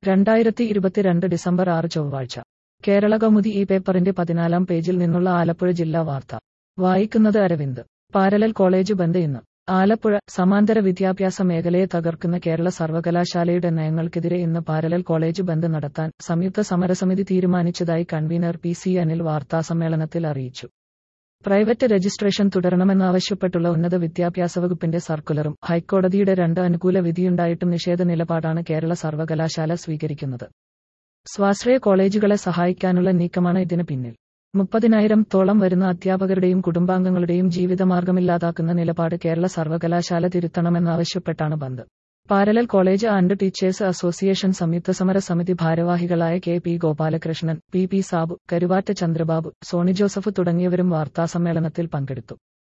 രണ്ടായിരത്തി ഇരുപത്തിരണ്ട് ഡിസംബർ ആറ് ചൊവ്വാഴ്ച കേരള കൗമുദി ഈ പേപ്പറിന്റെ പതിനാലാം പേജിൽ നിന്നുള്ള ആലപ്പുഴ ജില്ലാ വാർത്ത വായിക്കുന്നത് അരവിന്ദ് പാരലൽ കോളേജ് ബന്ദ് ഇന്ന് ആലപ്പുഴ സമാന്തര വിദ്യാഭ്യാസ മേഖലയെ തകർക്കുന്ന കേരള സർവകലാശാലയുടെ നയങ്ങൾക്കെതിരെ ഇന്ന് പാരലൽ കോളേജ് ബന്ദ് നടത്താൻ സംയുക്ത സമരസമിതി തീരുമാനിച്ചതായി കൺവീനർ പി സി അനിൽ വാർത്താസമ്മേളനത്തിൽ അറിയിച്ചു പ്രൈവറ്റ് രജിസ്ട്രേഷൻ തുടരണമെന്നാവശ്യപ്പെട്ടുള്ള ഉന്നത വിദ്യാഭ്യാസ വകുപ്പിന്റെ സർക്കുലറും ഹൈക്കോടതിയുടെ രണ്ട് അനുകൂല വിധിയുണ്ടായിട്ടും നിഷേധ നിലപാടാണ് കേരള സർവകലാശാല സ്വീകരിക്കുന്നത് സ്വാശ്രയ കോളേജുകളെ സഹായിക്കാനുള്ള നീക്കമാണ് ഇതിന് പിന്നിൽ മുപ്പതിനായിരം തോളം വരുന്ന അധ്യാപകരുടെയും കുടുംബാംഗങ്ങളുടെയും ജീവിതമാർഗമില്ലാതാക്കുന്ന നിലപാട് കേരള സർവകലാശാല തിരുത്തണമെന്നാവശ്യപ്പെട്ടാണ് bandh parallel college and teachers association സംയുക്ത സമര സമിതി ഭാരവാഹികളായ K P Gopalakrishnan P P Sabu Karuvatta Chandrababu Sony Joseph തുടങ്ങിയവരും വാർത്താസമ്മേളനത്തിൽ പങ്കെടുത്തു